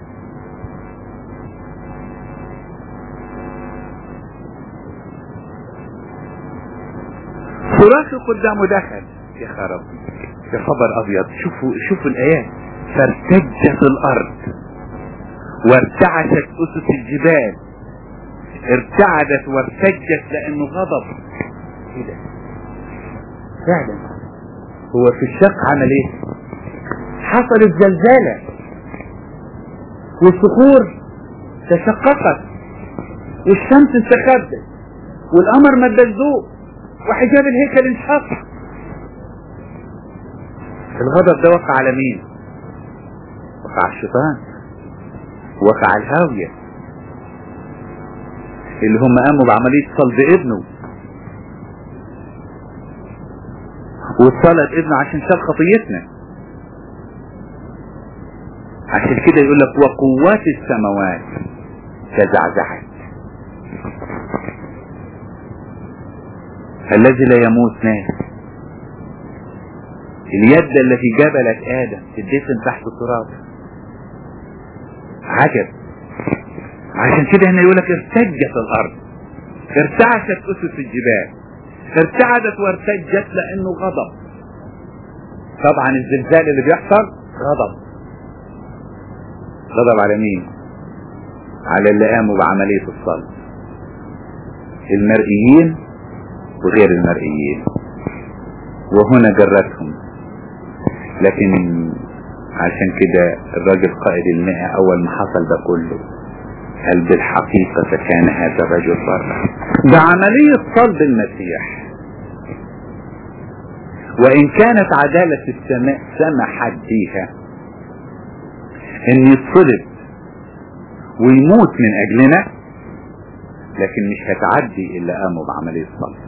صراخ قدامه دخل يا خرب يا خبر ابيض شوفوا شوفوا الايات فارتجت الارض وارتعشت اسس الجبال ارتعدت وارتجت لانه غضب ايه ده فعلا هو في الشق عمل ايه حصلت زلزالة والصخور تشققت والشمس استخبت والقمر مد الضوء وحجاب الهيكل انشق الغضب ده وقع على مين وقع على الشيطان وقع على الهاوية اللي هم قاموا بعملية صلب ابنه وصلت ابنه عشان شال خطيتنا عشان كده يقول لك وقوات السماوات تزعزعت الذي لا يموت ناس اليد التي جبلت آدم تدفن تحت التراب عجب عشان كده هنا يقول لك ارتجت الأرض ارتعشت أسس الجبال ارتعدت وارتجت لأنه غضب طبعا الزلزال اللي بيحصل غضب غضب على مين على اللي قاموا بعملية الصلب المرئيين وغير المرئيين وهنا جرتهم لكن عشان كده الراجل قائد المئة اول ما حصل ده كله قال بالحقيقة فكان هذا الرجل برا ده عملية صلب المسيح وان كانت عدالة السماء سمحت بيها ان يتصلب ويموت من اجلنا لكن مش هتعدي الا قاموا بعملية صلب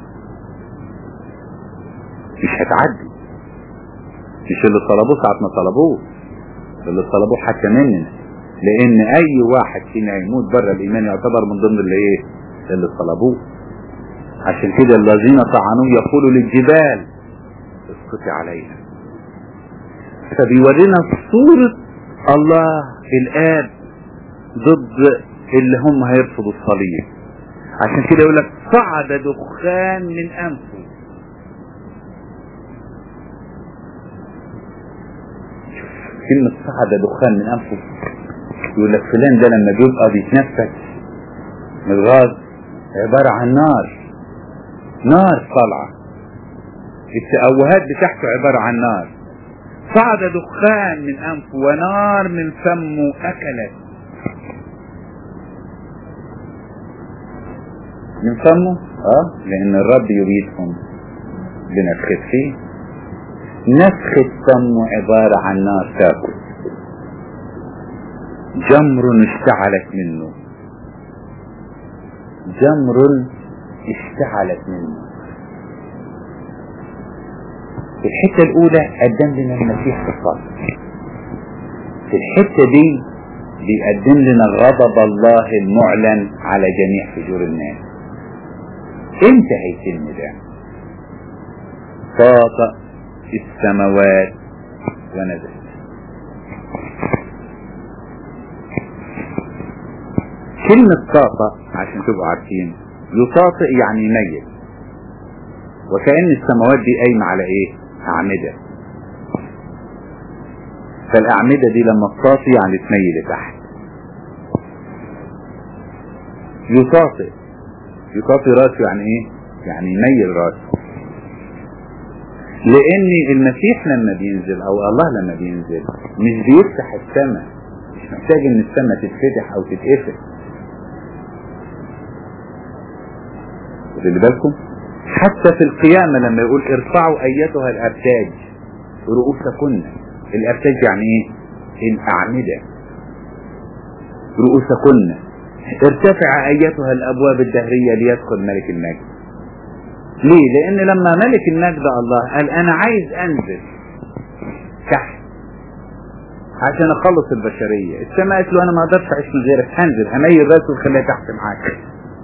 مش هتعدي مش اللي طلبوه ساعة ما طلبوه اللي طلبوه حتى مننا لان اي واحد فينا يموت بره الايمان يعتبر من ضمن اللي ايه اللي طلبوه عشان كده الذين طعنوه يقولوا للجبال اسقطي علينا فبيورينا صورة الله الاب ضد اللي هم هيرفضوا الصليب عشان كده يقول لك صعد دخان من انفه كلمة صعد دخان من أنفه يقول لك فلان ده لما بيبقى بيتنفس من الغاز عبارة عن نار نار طالعة التأوهات بتاعته عبارة عن نار صعد دخان من أنفه ونار من فمه أكلت من فمه اه لأن الرب يريدهم بنفخة فيه نفخة فمه عبارة عن نار تاكل جمر اشتعلت منه جمر اشتعلت منه الحتة الأولى قدم لنا المسيح في الصلاة في الحتة دي بيقدم لنا غضب الله المعلن على جميع فجور الناس امتى هيتم ده طاطأ السماوات ونزل كلمة طاطأ عشان تبقوا عارفين يطاطئ يعني يميل وكأن السماوات دي قايمة على ايه أعمدة فالأعمدة دي لما تطاطي يعني تميل لتحت يطاطئ يطاطي راسه يعني ايه يعني يميل راسه لان المسيح لما بينزل او الله لما بينزل مش بيفتح السماء مش محتاج ان السماء تتفتح او تتقفل خدوا بالكم حتى في القيامة لما يقول ارفعوا ايتها الارتاج رؤوسكن الارتاج يعني ايه الاعمدة رؤوسكن ارتفع ايتها الابواب الدهرية ليدخل ملك المجد ليه لان لما ملك المجد الله قال انا عايز انزل تحت عشان اخلص البشرية السماء قالت له انا ما اقدرش اعيش من غيرك هنزل هميل راسي وخليها تحت معاك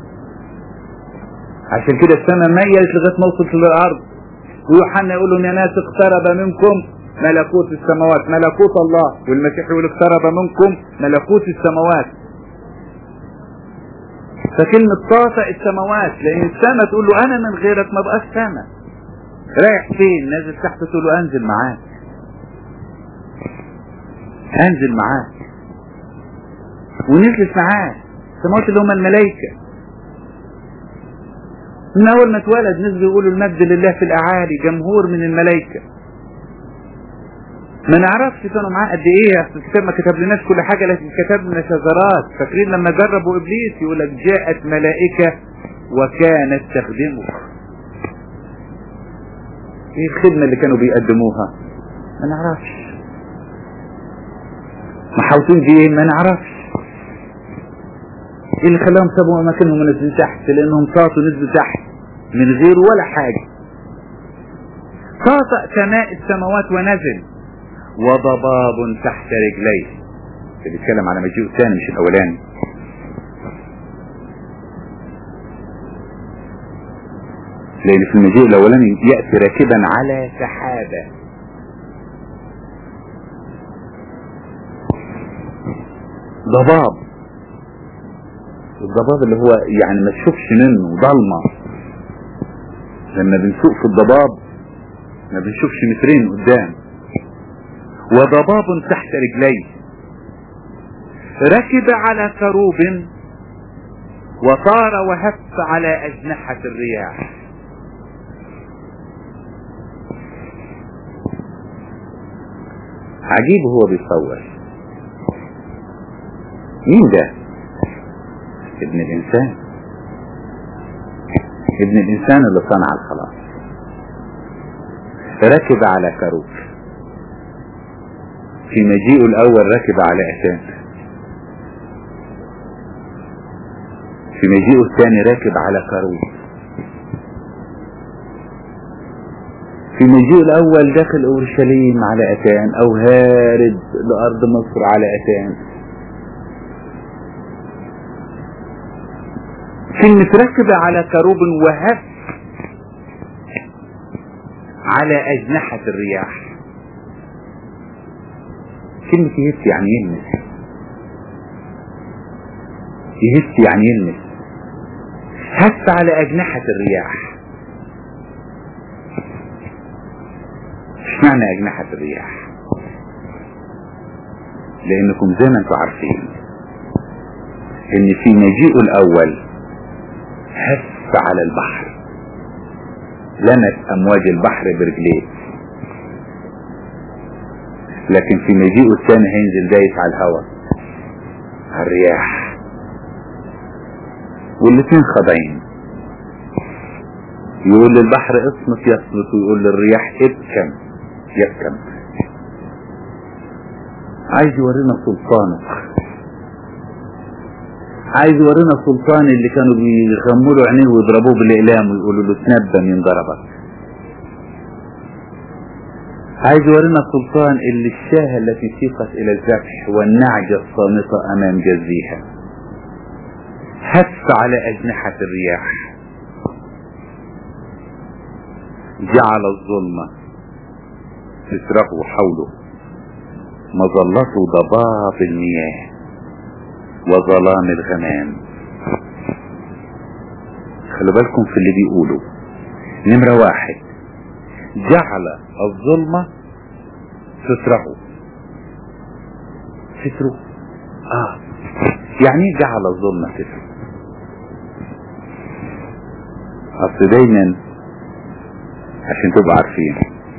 عشان كده السماء ميلت لغايه ما وصلت للارض ويوحنا يقول لهم يا ناس اقترب منكم ملكوت السماوات ملكوت الله والمسيح يقول اقترب منكم ملكوت السماوات فكلمة طافع السماوات لأن السماء تقول له أنا من غيرك ما بقاش سماء رايح فين نازل تحت تقول له أنزل معاك أنزل معاك ونزلت معاه السماوات اللي هم الملائكة من أول ما اتولد نزلوا يقولوا المجد لله في الأعالي جمهور من الملائكة ما نعرفش كانوا معاه قد ايه اصل الكتاب ما كتب لناش كل حاجه لكن كتب لنا شذرات فاكرين لما جربوا ابليس يقول لك جاءت ملائكه وكانت تخدمه ايه الخدمه اللي كانوا بيقدموها ما نعرفش محاوطين دي ما نعرفش ايه اللي خلاهم سابوا اماكنهم ونزلوا تحت لانهم طاطوا نزلوا تحت من غير ولا حاجه طاطأ سماء السماوات ونزل وضباب تحت رجليه اللي بيتكلم على مجيء الثاني مش الاولاني لان في المجيء الاولاني ياتي راكبا على سحابه ضباب الضباب اللي هو يعني ما تشوفش منه ضلمه لما بنسوق في الضباب ما بنشوفش مترين قدام وضباب تحت رجليه ركب على كروب وطار وهف على أجنحة الرياح عجيب هو بيصور مين ده ابن الإنسان ابن الإنسان اللي صنع الخلاص ركب على كروب في مجيئه الأول ركب على أتان في مجيئه الثاني راكب على كروب في مجيئه الأول داخل أورشليم على أتان أو هارب لأرض مصر على أتان كلمة ركب على كروب وهف على أجنحة الرياح كلمة يهس يعني يلمس يهس يعني يلمس هس على أجنحة الرياح ايش معنى أجنحة الرياح لانكم زي ما انتم عارفين ان في مجيئه الاول هف على البحر لمس امواج البحر برجليه لكن في مجيئه الثاني هينزل دايس على الهواء على الرياح والاثنين خاضعين يقول للبحر اصمت يصمت ويقول للرياح ابكم يبكم عايز يورينا سلطانه عايز يورينا السلطان اللي كانوا بيغموا له عينيه ويضربوه بالاقلام ويقولوا له تنبه من ضربك عايز يورينا السلطان اللي الشاه التي سيقت الى الذبح والنعجة الصامتة امام جزيها هف على اجنحة الرياح جعل الظلمة تسرقه حوله مظلته ضباب المياه وظلام الغمام خلوا بالكم في اللي بيقولوا نمرة واحد جعل الظلمة ستره ستره اه يعني ايه جعل الظلمة ستره اصل دايما عشان تبقوا عارفين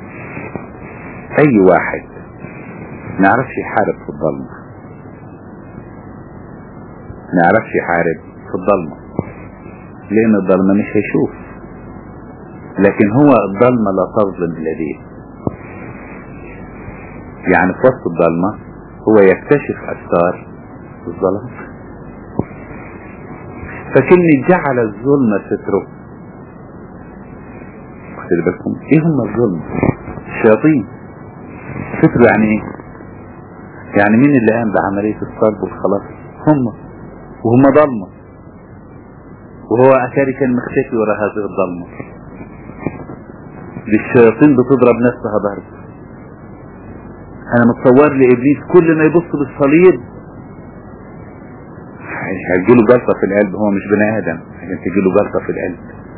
اي واحد نعرفش يحارب في الظلمة نعرفش يحارب في الظلمة لان الظلمة مش هيشوف لكن هو الظلمة لا تظلم لديه يعني في وسط الظلمة هو يكتشف أسرار الظلام فكلمة جعل الظلمة ستره خلي بالكم ايه هم الظلم الشياطين ستره يعني ايه يعني مين اللي قام بعملية الصلب والخلاص هم وهم ضلمة وهو أتاري كان مختفي وراء هذه الضلمة الشياطين بتضرب نفسها ضرب انا متصور لابليس كل ما يبص بالصليب هيجيله جلطة في القلب هو مش بني ادم عشان تجيله جلطة في القلب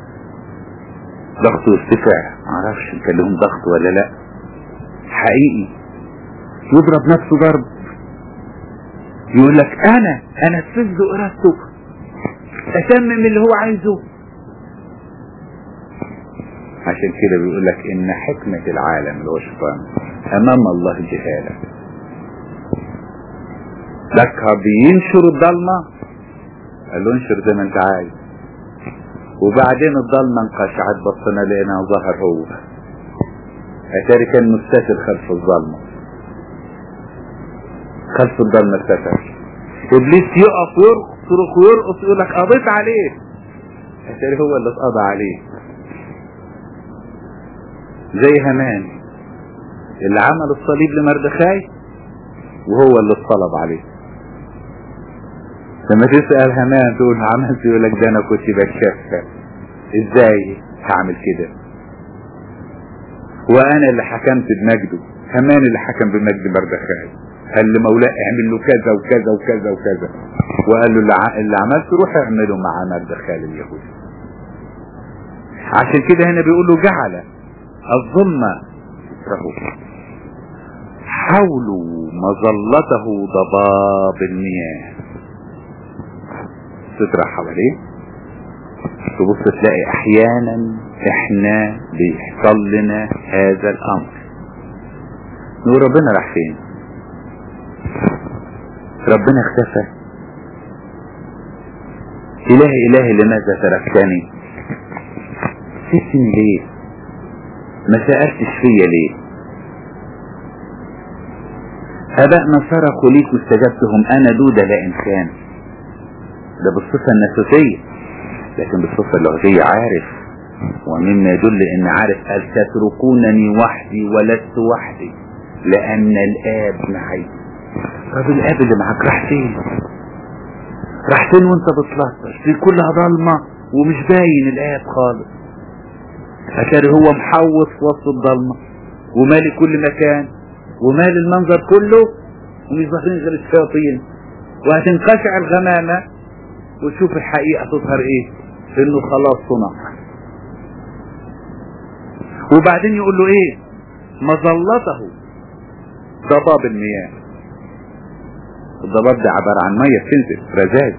ضغطه يرتفع معرفش كان لهم ضغط ولا لا حقيقي يضرب نفسه ضرب يقول لك انا انا اتفز ارادته اتمم اللي هو عايزه عشان كده بيقول لك ان حكمة العالم اللي هو الشيطان امام الله جهالة لك بينشر الضلمة قال له انشر زي ما انت عايز وبعدين الضلمة انقشعت بصنا لقينا ظهر هو اتاري كان مستتر خلف الظلمة خلف الضلمة استتر ابليس يقف ويصرخ ويرقص يقول لك قضيت عليه اتاري هو اللي اتقضى عليه زي همان اللي عمل الصليب لمردخاي وهو اللي اتصلب عليه لما تسأل همان تقول عملت يقول لك ده انا كنت بتشفى ازاي هعمل كده وانا اللي حكمت بمجده همان اللي حكم بمجد مردخاي قال لمولاه اعمل له كذا وكذا وكذا وكذا وقال له اللي, ع... اللي عملته روح اعمله مع مردخاي اليهودي عشان كده هنا بيقول له جعل الظلمة ستره حوله مظلته ضباب المياه سترة حواليه تبص تلاقي احيانا احنا بيحصل لنا هذا الامر نقول ربنا راح فين ربنا اختفى الهي الهي لماذا تركتني سبتني ليه ما سألتش فيا ليه أبائنا صرخوا ليك واستجبتهم أنا دودة لا إنسان ده بالصفة النسوسية لكن بالصفة اللغوية عارف ومما يدل إن عارف قال تتركونني وحدي ولست وحدي لأن الآب معي طب الآب اللي معاك راح فين؟ راح فين وأنت بتلطش؟ دي كلها ضلمة ومش باين الآب خالص أتاري هو محوط في وسط الضلمة ومالي كل مكان ومالي المنظر كله ومش ظاهرين غير الشياطين وهتنقشع الغمامة وتشوف الحقيقة تظهر ايه انه خلاص صنع وبعدين يقول له ايه مظلته ضباب المياه الضباب ده عبارة عن مية بتنزل رذاذ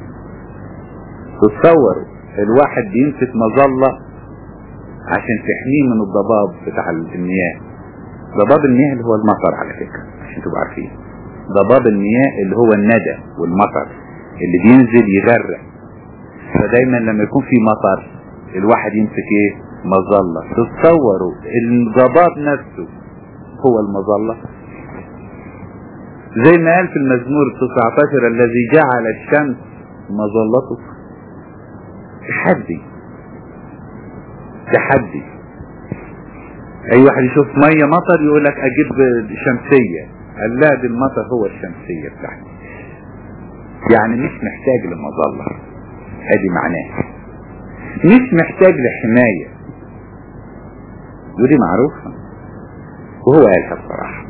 تتصوروا الواحد بيمسك مظلة عشان تحميه من الضباب بتاع المياه ضباب المياه اللي هو المطر على فكرة عشان تبقوا عارفين ضباب المياه اللي هو الندى والمطر اللي بينزل يغرق فدايما لما يكون في مطر الواحد يمسك ايه مظلة تتصوروا الضباب نفسه هو المظلة زي ما قال في المزمور 19 الذي جعل الشمس مظلته تحدي تحدي اي واحد يشوف مية مطر يقول لك اجيب شمسية قال لا دي المطر هو الشمسية بتاعتي يعني مش محتاج لمظلة ادي معناه مش محتاج لحماية ودي معروفة وهو قالها بصراحة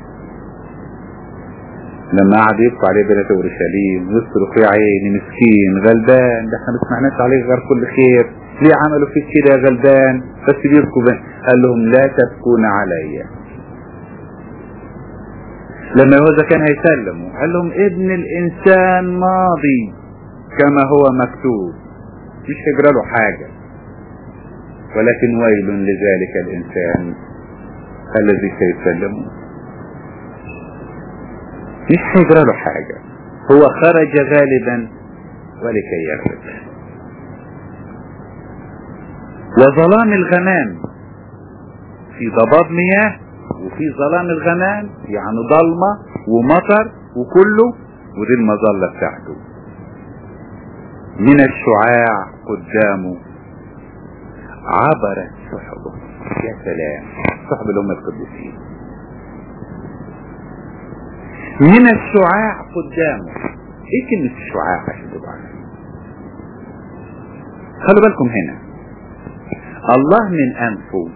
لما قعد يبقى عليه بنات اورشليم ويصرخ يا عيني مسكين غلبان ده احنا ما سمعناش عليه غير كل خير ليه عملوا فيك كده يا غلبان بس بيبكوا قال لهم لا تبكون علي لما يهوذا كان هيسلمه قال لهم ابن الانسان ماضي كما هو مكتوب مش هيجرى له حاجة ولكن ويل لذلك الانسان الذي سيسلمه مش هيجرى له حاجة هو خرج غالبا ولكي يغلب وظلام الغمام في ضباب مياه وفي ظلام الغمام يعني ضلمة ومطر وكله ودي المظلة بتاعته من الشعاع قدامه عبرت سحبه يا سلام سحب اللي هم القديسين من الشعاع قدامه ايه كلمة الشعاع عشان تبقى عارفين خلوا بالكم هنا الله من انفه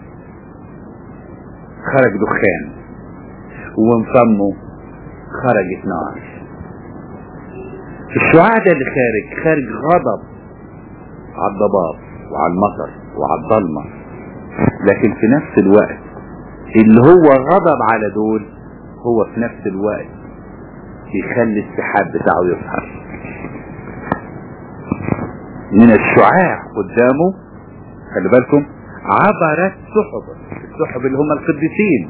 خرج دخان ومن فمه خرجت نار الشعاع ده اللي خارج خارج غضب على الضباب وعلى المطر وعلى الضلمة لكن في نفس الوقت اللي هو غضب على دول هو في نفس الوقت يخلي السحاب بتاعه يظهر من الشعاع قدامه خلي بالكم عبرت سحب السحب اللي هم القديسين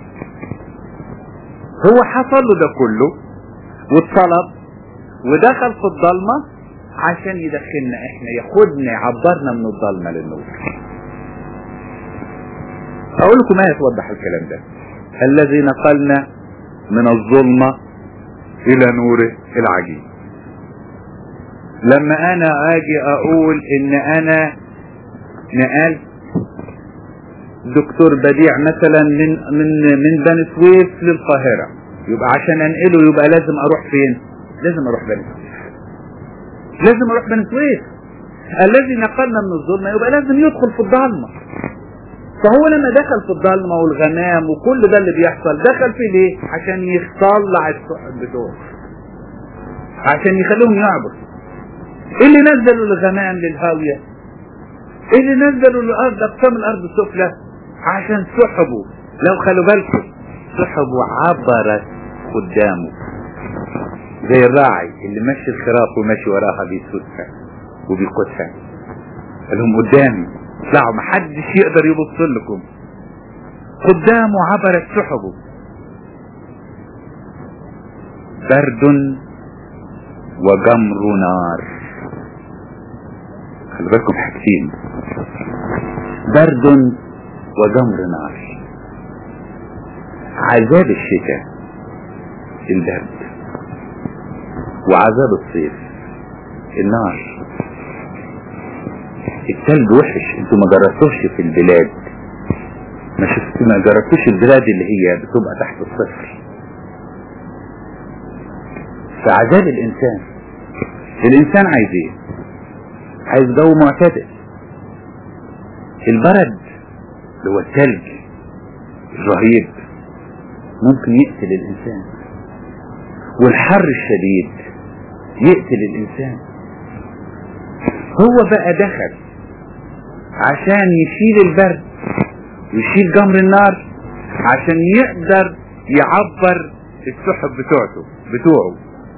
هو حصل له ده كله واتصلب ودخل في الضلمة عشان يدخلنا احنا ياخدنا يعبرنا من الضلمة للنور اقول لكم ما يتوضح الكلام ده الذي نقلنا من الظلمة الى نوره العجيب لما انا اجي اقول ان انا نقلت دكتور بديع مثلا من من من بني سويف للقاهرة يبقى عشان انقله يبقى لازم اروح فين لازم اروح بني سويف لازم اروح بني سويف الذي نقلنا من الظلمة يبقى لازم يدخل في الضلمة فهو لما دخل في الضلمة والغمام وكل ده اللي بيحصل دخل فيه ليه عشان يطلع السحب بتوعه عشان يخليهم يعبروا ايه اللي نزلوا الغمام للهاوية ايه اللي نزلوا الارض اقسام الارض السفلى عشان سحبوا لو خلوا بالكم سحبوا عبرت قدامه زي الراعي اللي ماشي الخراف وماشي وراها بيسودها وبيقودها لهم قدامي اطلعوا محدش يقدر يبص لكم قدامه عبرت سحبه برد وجمر نار خلي بالكم حاجتين برد وجمر نار عذاب الشتاء البرد وعذاب الصيف النار التلج وحش انتوا ما جربتوش في البلاد ما شفت ما جربتوش البلاد اللي هي بتبقى تحت الصفر فعذاب الانسان الانسان عايز ايه عايز جو معتدل البرد اللي هو التلج الرهيب ممكن يقتل الانسان والحر الشديد يقتل الانسان هو بقى دخل عشان يشيل البرد ويشيل جمر النار عشان يقدر يعبر السحب بتوعته بتوعه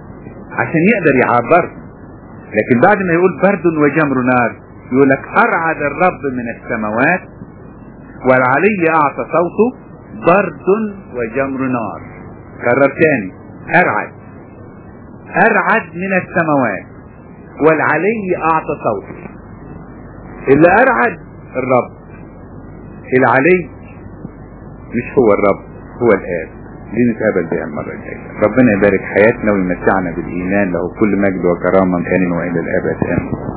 عشان يقدر يعبر لكن بعد ما يقول برد وجمر نار يقول لك ارعد الرب من السماوات والعلي اعطى صوته برد وجمر نار كرر تاني ارعد ارعد من السماوات والعلي اعطى صوته اللي ارعد الرب العلي مش هو الرب هو الاب دي نتقابل بيها المرة الجاية ربنا يبارك حياتنا ويمتعنا بالإيمان له كل مجد وكرامة كان وإلى الأبد آمين